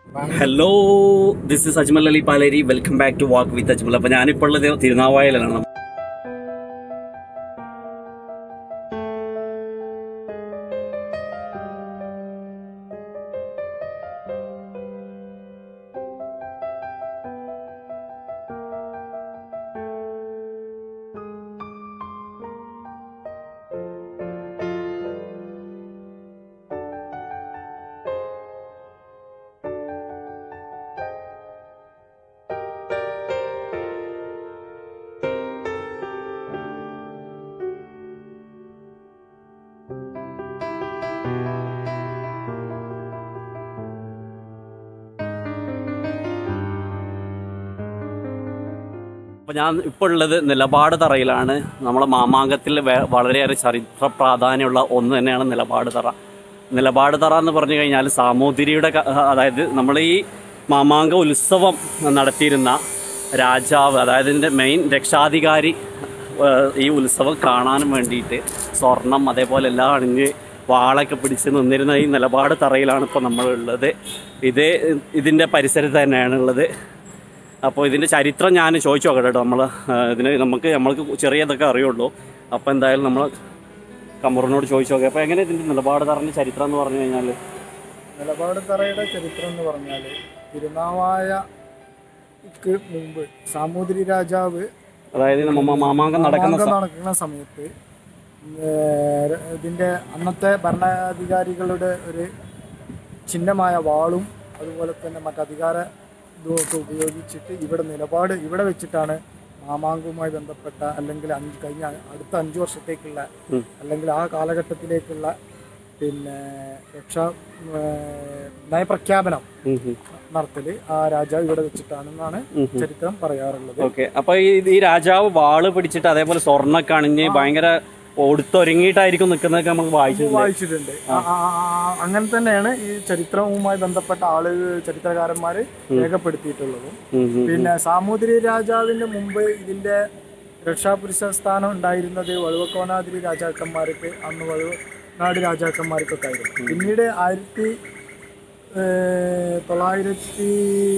Hello this is Ajmal Ali Paleri welcome back to walk with Ajmal അപ്പൊ ഞാനിപ്പോൾ ഉള്ളത് തിരുനാവായലാണ് അപ്പോൾ ഞാൻ ഇപ്പോൾ ഉള്ളത് നിലപാട് തറയിലാണ് നമ്മളെ മാമാങ്കത്തിൽ വേ- വളരെയേറെ ചരിത്ര പ്രാധാന്യമുള്ള ഒന്ന് തന്നെയാണ് നിലപാട് തറ നിലപാട് തറ എന്ന് പറഞ്ഞു കഴിഞ്ഞാൽ സാമൂതിരിയുടെ ക- അതായത് നമ്മൾ ഈ മാമാങ്ക ഉത്സവം നടത്തിയിരുന്ന രാജാവ് അതായത് ഇതിൻ്റെ മെയിൻ രക്ഷാധികാരി ഏഹ്, ഈ ഉത്സവം കാണാനും വേണ്ടിയിട്ട് സ്വർണം അതേപോലെ എല്ലാം അണിഞ്ഞ് വാളൊക്കെ പിടിച്ച് നിന്നിരുന്ന ഈ നിലപാട് തറയിലാണ് ഇപ്പോൾ നമ്മളുള്ളത് ഇത് ഇതിൻ്റെ പരിസരത്ത് തന്നെയാണ് ഉള്ളത് അപ്പോൾ ഇതിൻ്റെ ചരിത്രം ഞാൻ ചോദിച്ചു നോക്കട്ടെ കേട്ടോ നമ്മൾ ഇതിന് നമുക്ക് നമ്മൾക്ക് ചെറിയതൊക്കെ അറിയുള്ളൂ അപ്പോൾ എന്തായാലും നമ്മൾ കമറിനോട് ചോദിച്ചു നോക്കാം അപ്പോൾ എങ്ങനെ ഇതിൻ്റെ നിലപാട് തറഞ്ഞ ചരിത്രം എന്ന് പറഞ്ഞു കഴിഞ്ഞാൽ നിലപാട് തറയുടെ ചരിത്രം എന്ന് പറഞ്ഞാൽ തിരുനാവായക്ക് മുമ്പ് സാമൂതിരി രാജാവ് അതായത് നമ്മ മാമാങ്കം നടക്കുന്ന മാമാങ്കം സ- നടക്കുന്ന സമയത്ത് ഏർ, ഇതിൻ്റെ അന്നത്തെ ഭരണാധികാരികളുടെ ഒരു ചിഹ്നമായ വാളും അതുപോലെ തന്നെ മറ്റധികാര ഇതുമൊക്കെ ഉപയോഗിച്ചിട്ട് ഇവിടെ നിലപാട് ഇവിടെ വെച്ചിട്ടാണ് മാമാങ്കവുമായി ബന്ധപ്പെട്ട അല്ലെങ്കിൽ അഞ്ച് കഴിഞ്ഞ അടുത്ത അഞ്ച് വർഷത്തേക്കുള്ള ഉം. അല്ലെങ്കിൽ ആ കാലഘട്ടത്തിലേക്കുള്ള പിന്നെ രക്ഷാ ഏർ, നയപ്രഖ്യാപനം ഉം ഉം. നടത്തല് ആ രാജാവ് ഇവിടെ വെച്ചിട്ടാണെന്നാണ് ഉം ഉം. ചരിത്രം പറയാറുള്ളത് ഓക്കെ അപ്പോൾ ഈ ഈ രാജാവ് വാള് പിടിച്ചിട്ട് അതേപോലെ സ്വർണ്ണമൊക്കെ അണിഞ്ഞ് ഭയങ്കര ഒടുത്തൊരുങ്ങിയിട്ടായിരിക്കും നിൽക്കുന്നതൊക്കെ നമുക്ക് വായിച്ചിട്ടുണ്ട് വായിച്ചിട്ടുണ്ട് ആ, ആ, ആ, അങ്ങനെ തന്നെയാണ് ഈ ചരിത്രവുമായി ബന്ധപ്പെട്ട ആള് ചരിത്രകാരന്മാര് രേഖപ്പെടുത്തിയിട്ടുള്ളതും ഉം ഉം. പിന്നെ സാമൂതിരി രാജാവിന്റെ മുമ്പ് ഇതിന്റെ രക്ഷാപുരുഷ സ്ഥാനം ഉണ്ടായിരുന്നത് വഴുവക്കോനാതിരി രാജാക്കന്മാർക്ക് അന്ന് വഴുവനാട് രാജാക്കന്മാർക്കൊക്കെ ആയിരുന്നു പിന്നീട് ആയിരത്തി ഏഹ്, തൊള്ളായിരത്തി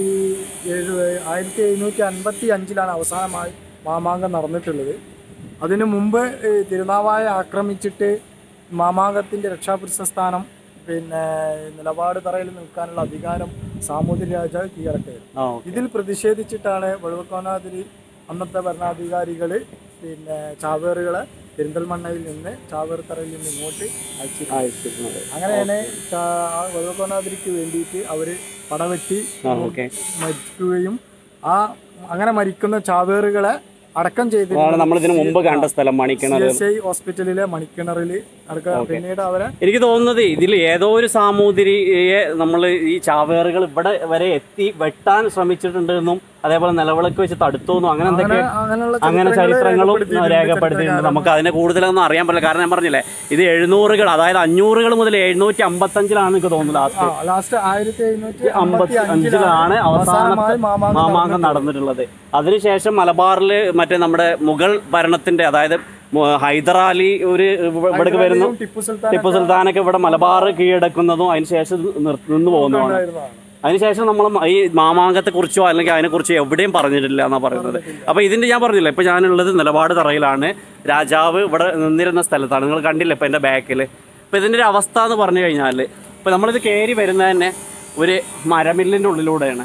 എഴുപത് ആയിരത്തി എഴുന്നൂറ്റി അൻപത്തി അഞ്ചിലാണ് അവസാനമായി മാമാങ്കം നടന്നിട്ടുള്ളത് അതിനു മുമ്പ് ഏഹ്, തിരുനാവായ ആക്രമിച്ചിട്ട് മാമാങ്കത്തിന്റെ രക്ഷാപുരുഷ സ്ഥാനം പിന്നെ നിലപാട് തറയിൽ നിൽക്കാനുള്ള അധികാരം സാമൂതിരി രാജാവ് കീഴടക്കിയത് ആ ഓക്കെ ഇതിൽ പ്രതിഷേധിച്ചിട്ടാണ് വഴുവക്കോനാതിരി അന്നത്തെ ഭരണാധികാരികൾ പിന്നെ ചാവേറുകളെ പെരിന്തൽമണ്ണയിൽ നിന്ന് ചാവേർത്തറയിൽ നിന്ന് ഇങ്ങോട്ട് അയച്ചിരുന്നത് അയച്ചിരുന്നത് അങ്ങനെയാണ് ചാ- വഴുവക്കോനാതിരിക്ക് വേണ്ടിയിട്ട് അവർ പടവെട്ടി ആ ഓക്കെ മരിക്കുകയും ആ അങ്ങനെ മരിക്കുന്ന ചാവേറുകളെ അടക്കം ചെയ്ത് അതാണ് നമ്മൾ ഇതിന് മുമ്പ് കണ്ട സ്ഥലം മണിക്കിണർ എസ് ഐ ഹോസ്പിറ്റലിലെ മണിക്കിണറിൽ അടക്കം പിന്നീട് അവരെ എനിക്ക് തോന്നുന്നത് ഇതിൽ ഏതോ ഒരു സാമൂതിരിയെ നമ്മൾ ഈ ചാവേറുകൾ ഇവിടെ വരെ എത്തി വെട്ടാൻ ശ്രമിച്ചിട്ടുണ്ട് എന്നും അതേപോലെ നിലവിളക്ക് വെച്ച് തടുത്തു എന്നും അങ്ങനെ എന്തൊക്കെ അങ്ങനെയുള്ള അങ്ങനെ ചരിത്രങ്ങളും രേഖപ്പെടുത്തിയിട്ടുണ്ട് നമുക്ക് അതിനെ കൂടുതലൊന്നും അറിയാൻ പറ്റില്ല കാരണം ഞാൻ പറഞ്ഞില്ലേ ഇത് എഴുന്നൂറുകൾ അതായത് അഞ്ഞൂറുകൾ മുതൽ എഴുന്നൂറ്റി അമ്പത്തഞ്ചിലാണ് എനിക്ക് തോന്നുന്നത് ലാസ്റ്റ് ലാസ്റ്റ് ആയിരത്തി എഴുന്നൂറ്റി അമ്പത്തി അഞ്ചിലാണ് അവസാനത്തെ അവസാനമായി മാമാങ്കം മാമാങ്കം നടന്നിട്ടുള്ളത് അതിനുശേഷം മലബാറിൽ മറ്റേ നമ്മുടെ മുഗൾ ഭരണത്തിന്റെ അതായത് മു- ഹൈദരാലി ഒരു ഇവ- ഇവിടേക്ക് വരുന്നു ടിപ്പു സുൽത്താൻ ടിപ്പു സുൽത്താനൊക്കെ ഇവിടെ മലബാർ കീഴടക്കുന്നതും അതിനുശേഷം നിർ- നിന്ന് പോകുന്നതുമാണ് ഉണ്ടായിരുന്നതാണ്. അതിനുശേഷം നമ്മൾ ഈ മാമാങ്കത്തെ കുറിച്ചോ അല്ലെങ്കിൽ അതിനെക്കുറിച്ചോ എവിടെയും പറഞ്ഞിട്ടില്ല എന്നാ പറയുന്നത് അപ്പൊ ഇതിന്റെ ഞാൻ പറഞ്ഞില്ല ഇപ്പൊ ഞാനുള്ളത് നിലപാട് തറയിലാണ് രാജാവ് ഇവിടെ നിന്നിരുന്ന സ്ഥലത്താണ് നിങ്ങൾ കണ്ടില്ല ഇപ്പൊ എന്റെ ബാക്കിൽ ഇപ്പൊ ഇതിന്റെ ഒരു അവസ്ഥ എന്ന് പറഞ്ഞു കഴിഞ്ഞാൽ ഇപ്പൊ നമ്മളിത് കയറി വരുന്നത് തന്നെ ഒരു മരമില്ലിന്റെ ഉള്ളിലൂടെയാണ്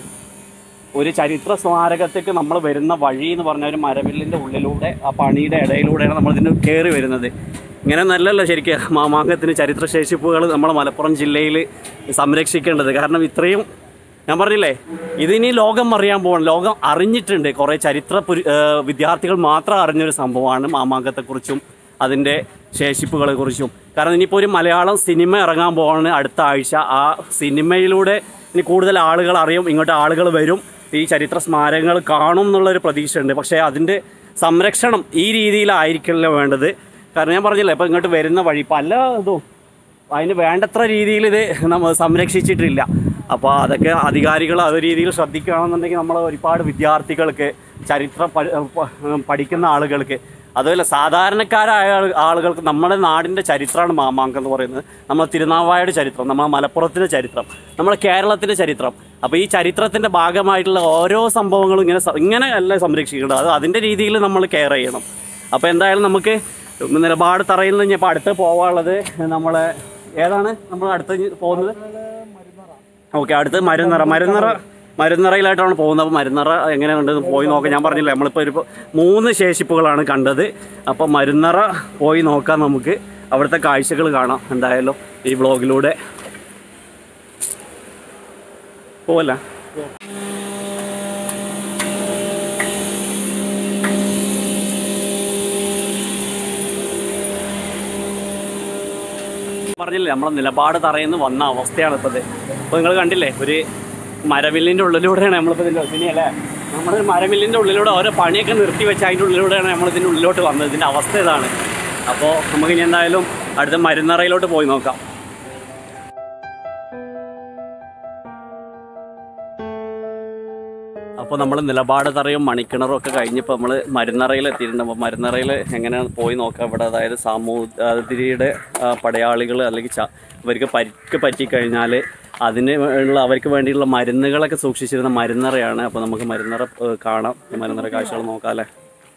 ഒരു ചരിത്ര സ്മാരകത്തേക്ക് നമ്മൾ വരുന്ന വഴി എന്ന് പറഞ്ഞ ഒരു മരമില്ലിന്റെ ഉള്ളിലൂടെ ആ പണിയുടെ ഇടയിലൂടെയാണ് നമ്മൾ ഇതിന് കയറി വരുന്നത് ഇങ്ങനെ നല്ലല്ലോ ശരിക്കും മാമാങ്കത്തിന് ചരിത്രശേഷിപ്പുകൾ നമ്മൾ മലപ്പുറം ജില്ലയിൽ സംരക്ഷിക്കേണ്ടത് കാരണം ഇത്രയും ഞാൻ പറഞ്ഞില്ലേ ഇതിനി ലോകം അറിയാൻ പോകണം ലോകം അറിഞ്ഞിട്ടുണ്ട് കുറേ ചരിത്ര പുരു ഏഹ് വിദ്യാർത്ഥികൾ മാത്രം അറിഞ്ഞൊരു സംഭവമാണ് മാമാങ്കത്തെക്കുറിച്ചും അതിൻ്റെ ശേഷിപ്പുകളെ കുറിച്ചും കാരണം ഇനിയിപ്പോൾ ഒരു മലയാളം സിനിമ ഇറങ്ങാൻ പോവാണ് അടുത്ത ആഴ്ച ആ സിനിമയിലൂടെ ഇനി കൂടുതൽ ആളുകൾ അറിയും ഇങ്ങോട്ട് ആളുകൾ വരും ഈ ചരിത്ര സ്മാരകങ്ങൾ കാണും എന്നുള്ളൊരു പ്രതീക്ഷയുണ്ട് പക്ഷേ അതിൻ്റെ സംരക്ഷണം ഈ രീതിയിലായിരിക്കില്ല വേണ്ടത് കാരണം ഞാൻ പറഞ്ഞില്ലേ ഇപ്പം ഇങ്ങോട്ട് വരുന്ന വഴി പല ഇതും അതിന് വേണ്ടത്ര രീതിയിൽ ഇത് നമ്മൾ സംരക്ഷിച്ചിട്ടില്ല അപ്പോൾ അതൊക്കെ അധികാരികൾ അത് രീതിയിൽ ശ്രദ്ധിക്കുകയാണെന്നുണ്ടെങ്കിൽ നമ്മൾ ഒരുപാട് വിദ്യാർത്ഥികൾക്ക് ചരിത്രം പഠി- പ- പഠിക്കുന്ന ആളുകൾക്ക് അതുപോലെ സാധാരണക്കാരായ ആള് ആളുകൾക്ക് നമ്മുടെ നാടിൻ്റെ ചരിത്രമാണ് മാമാങ്കം എന്ന് പറയുന്നത് നമ്മുടെ തിരുനാവായയുടെ ചരിത്രം നമ്മുടെ മലപ്പുറത്തിൻ്റെ ചരിത്രം നമ്മുടെ കേരളത്തിൻ്റെ ചരിത്രം അപ്പോൾ ഈ ചരിത്രത്തിന്റെ ഭാഗമായിട്ടുള്ള ഓരോ സംഭവങ്ങളും ഇങ്ങനെ സ- ഇങ്ങനെ അല്ല സംരക്ഷിക്കേണ്ടത് അത് അതിന്റെ രീതിയിൽ നമ്മൾ കെയർ ചെയ്യണം അപ്പോൾ എന്തായാലും നമുക്ക് നിലപാട് തറയിൽ നിന്ന് ഇപ്പോൾ അടുത്ത് പോകാനുള്ളത് നമ്മളെ ഏതാണ് നമ്മൾ അടുത്ത് ഇനി പോകുന്നത് ഓക്കെ അടുത്ത് മരുന്നറ മരുന്നറ മരുന്നറയിലായിട്ടാണ് പോകുന്നത് അപ്പോൾ മരുന്നറ എങ്ങനെയുണ്ട് എന്ന് പോയി നോക്കാം ഞാൻ പറഞ്ഞില്ല നമ്മളിപ്പോൾ ഒരു മൂന്ന് ശേഷിപ്പുകളാണ് കണ്ടത് അപ്പോൾ മരുന്നറ പോയി നോക്കാം നമുക്ക് അവിടുത്തെ കാഴ്ചകൾ കാണാം എന്തായാലും ഈ വ്ളോഗിലൂടെ പോവല്ല പറഞ്ഞില്ലേ നമ്മളെ നിലപാട് തറയുന്ന വന്ന അവസ്ഥയാണ് ഇപ്പോൾ ഇത് ഇപ്പോൾ നിങ്ങൾ കണ്ടില്ലേ ഒരു മരവില്ലിൻ്റെ ഉള്ളിലൂടെയാണ് നമ്മളിപ്പോൾ ഇതിൻ്റെ ഇനിയല്ലേ നമ്മളൊരു മരവില്ലിൻ്റെ ഉള്ളിലൂടെ ഓരോ പണിയൊക്കെ നിർത്തി വെച്ച് അതിൻ്റെ ഉള്ളിലൂടെയാണ് നമ്മൾ ഇതിൻ്റെ ഉള്ളിലോട്ട് വന്നത് ഇതിൻ്റെ അവസ്ഥ ഇതാണ് അപ്പോൾ നമുക്ക് ഇനി എന്തായാലും അടുത്ത മരുന്നറയിലോട്ട് പോയി നോക്കാം അപ്പോൾ നമ്മൾ നിലപാട് തറയും മണിക്കിണറും ഒക്കെ കഴിഞ്ഞപ്പോൾ നമ്മൾ മരുന്നറയിൽ എത്തിയിട്ടുണ്ട് അപ്പോൾ മരുന്നറയിൽ എങ്ങനെയാണ് പോയി നോക്കാം ഇവിടെ അതായത് സാമൂതിരിയുടെ പടയാളികൾ അല്ലെങ്കിൽ ച ഇവർക്ക് പരിക്ക് പറ്റിക്കഴിഞ്ഞാൽ അതിന് ഉള്ള അവർക്ക് വേണ്ടിയുള്ള മരുന്നുകളൊക്കെ സൂക്ഷിച്ചിരുന്ന മരുന്നറയാണ് അപ്പോൾ നമുക്ക് മരുന്നറ ഏഹ്, കാണാം ഈ മരുന്നറ കാഴ്ചകൾ നോക്കാം അല്ലേ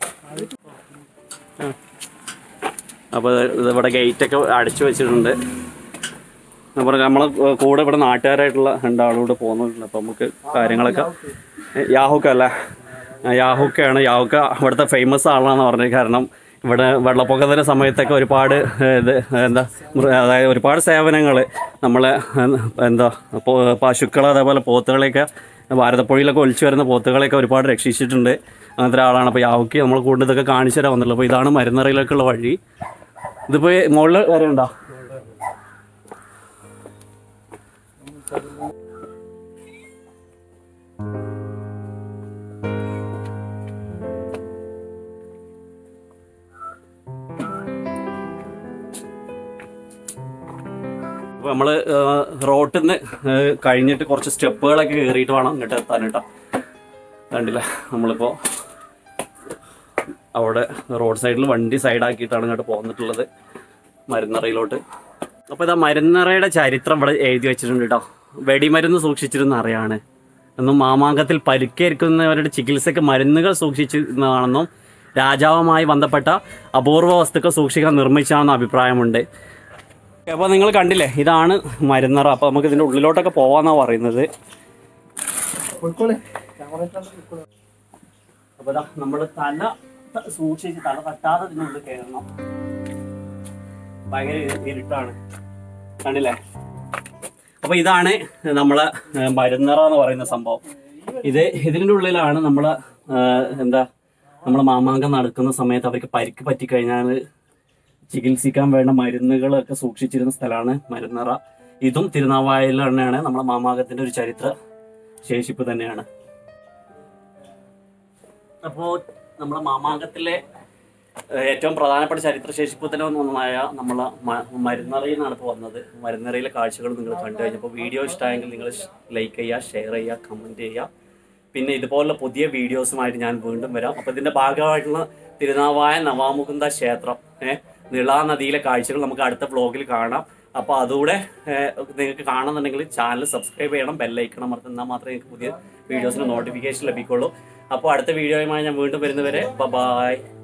അപ്പോൾ ഇത് ഇവിടെ ഗേറ്റൊക്കെ അടച്ചു വെച്ചിട്ടുണ്ട് അപ്പോൾ നമ്മളെ കൂടെ ഇവിടെ നാട്ടുകാരായിട്ടുള്ള രണ്ടാളൂടെ പോകുന്നുണ്ട് അപ്പോൾ നമുക്ക് കാര്യങ്ങളൊക്കെ യാഹുക്ക അല്ലേ ആ, യാഹുക്കയാണ് യാഹുക്ക ഇവിടുത്തെ ഫേമസ് ആളാണെന്ന് പറഞ്ഞത് കാരണം ഇവിടെ വെള്ളപ്പൊക്കത്തിൻ്റെ സമയത്തൊക്കെ ഒരുപാട് ഏഹ്, ഇത് എന്താ മൃ- അതായത് ഒരുപാട് സേവനങ്ങൾ നമ്മളെ ഏഹ്, എന്താ പോ- പശുക്കൾ അതേപോലെ പോത്തുകളെയൊക്കെ ഭാരതപ്പുഴയിലൊക്കെ ഒലിച്ചു വരുന്ന പോത്തുകളെയൊക്കെ ഒരുപാട് രക്ഷിച്ചിട്ടുണ്ട് അങ്ങനത്തെ ഒരാളാണ് അപ്പോൾ യാഹുക്ക് നമ്മൾ കൂടുതൽ ഇതൊക്കെ കാണിച്ചു തരാൻ വന്നുള്ളൂ അപ്പോൾ ഇതാണ് മരുന്നറയിലേക്കുള്ള വഴി ഇതിപ്പോൾ മുകളിൽ വരെ ഉണ്ടോ അപ്പോൾ നമ്മൾ റോട്ടിൽ നിന്ന് കഴിഞ്ഞിട്ട് കുറച്ച് സ്റ്റെപ്പുകളൊക്കെ കയറിയിട്ട് വേണം ഇങ്ങോട്ട് എത്താൻ കേട്ടോ കണ്ടില്ല നമ്മളിപ്പോൾ അവിടെ റോഡ് സൈഡിൽ വണ്ടി സൈഡാക്കിയിട്ടാണ് ഇങ്ങോട്ട് പോന്നിട്ടുള്ളത് മരുന്നറയിലോട്ട് അപ്പോൾ ഇതാ മരുന്നറയുടെ ചരിത്രം ഇവിടെ എഴുതി വെച്ചിട്ടുണ്ട് കേട്ടോ വെടിമരുന്ന് സൂക്ഷിച്ചിരുന്ന അറിയാണ് എന്നും മാമാങ്കത്തിൽ പരിക്കേൽക്കുന്നവരുടെ ചികിത്സയ്ക്ക് മരുന്നുകൾ സൂക്ഷിച്ചിരുന്നതാണെന്നും രാജാവുമായി ബന്ധപ്പെട്ട അപൂർവ വസ്തുക്കൾ സൂക്ഷിക്കാൻ നിർമ്മിച്ചാണെന്ന അഭിപ്രായമുണ്ട് അപ്പോൾ നിങ്ങൾ കണ്ടില്ലേ ഇതാണ് മരുന്നറ അപ്പോൾ നമുക്ക് ഇതിൻ്റെ ഉള്ളിലോട്ടൊക്കെ പോവാന്നാണ് പറയുന്നത് പോയിക്കോളെ ക്യാമറ ഇട്ടാണ്ട് പോയിക്കോളെ അപ്പോൾ ഇതാ നമ്മൾ തല ത- സൂക്ഷിച്ച് തല തട്ടാതെ ഇതിനുള്ളിൽ കയറണം ഭയങ്കര ഇരു- ഇരുട്ടാണ് കണ്ടില്ലേ അപ്പൊ ഇതാണ് നമ്മളെ ഏഹ്, മരുന്നറ എന്ന് പറയുന്ന സംഭവം ഇത് ഇതിൻ്റെ ഉള്ളിലാണ് നമ്മളെ ഏഹ്, എന്താ നമ്മളെ മാമാങ്കം നടക്കുന്ന സമയത്ത് അവർക്ക് പരിക്ക് പറ്റിക്കഴിഞ്ഞാൽ ചികിത്സിക്കാൻ വേണ്ട മരുന്നുകളൊക്കെ സൂക്ഷിച്ചിരുന്ന സ്ഥലമാണ് മരുന്നറ ഇതും തിരുനാവായയിൽ തന്നെയാണ് നമ്മളെ മാമാങ്കത്തിന്റെ ഒരു ചരിത്ര ശേഷിപ്പ് തന്നെയാണ് അപ്പോൾ നമ്മളെ മാമാങ്കത്തിലെ ഏഹ്, ഏറ്റവും പ്രധാനപ്പെട്ട ചരിത്ര ശേഷിപ്പത്തിന് ഒന്നായ നമ്മളെ മ- മരുന്നറയിൽ നിന്നാണ് ഇപ്പോൾ വന്നത് മരുന്നറയിലെ കാഴ്ചകൾ നിങ്ങൾ കണ്ടു കഴിഞ്ഞപ്പോൾ വീഡിയോ ഇഷ്ടമായെങ്കിൽ നിങ്ങൾ ലൈക്ക് ചെയ്യുക ഷെയർ ചെയ്യുക കമൻറ്റ് ചെയ്യുക പിന്നെ ഇതുപോലുള്ള പുതിയ വീഡിയോസുമായിട്ട് ഞാൻ വീണ്ടും വരാം അപ്പോൾ ഇതിൻ്റെ ഭാഗമായിട്ടുള്ള തിരുനാവായ നവാമുകുന്ദ ക്ഷേത്രം ഏഹ് നിള നദിയിലെ കാഴ്ചകൾ നമുക്ക് അടുത്ത വ്ളോഗിൽ കാണാം അപ്പോൾ അതുകൂടെ ഏഹ്, നിങ്ങൾക്ക് കാണുന്നുണ്ടെങ്കിൽ ചാനൽ സബ്സ്ക്രൈബ് ചെയ്യണം ബെല്ലൈക്കണം അമർത്തും എന്നാൽ മാത്രമേ നിങ്ങൾക്ക് പുതിയ വീഡിയോസിന് നോട്ടിഫിക്കേഷൻ ലഭിക്കുള്ളൂ അപ്പോൾ അടുത്ത വീഡിയോയുമായി ഞാൻ വീണ്ടും വരുന്നവരെ ബൈ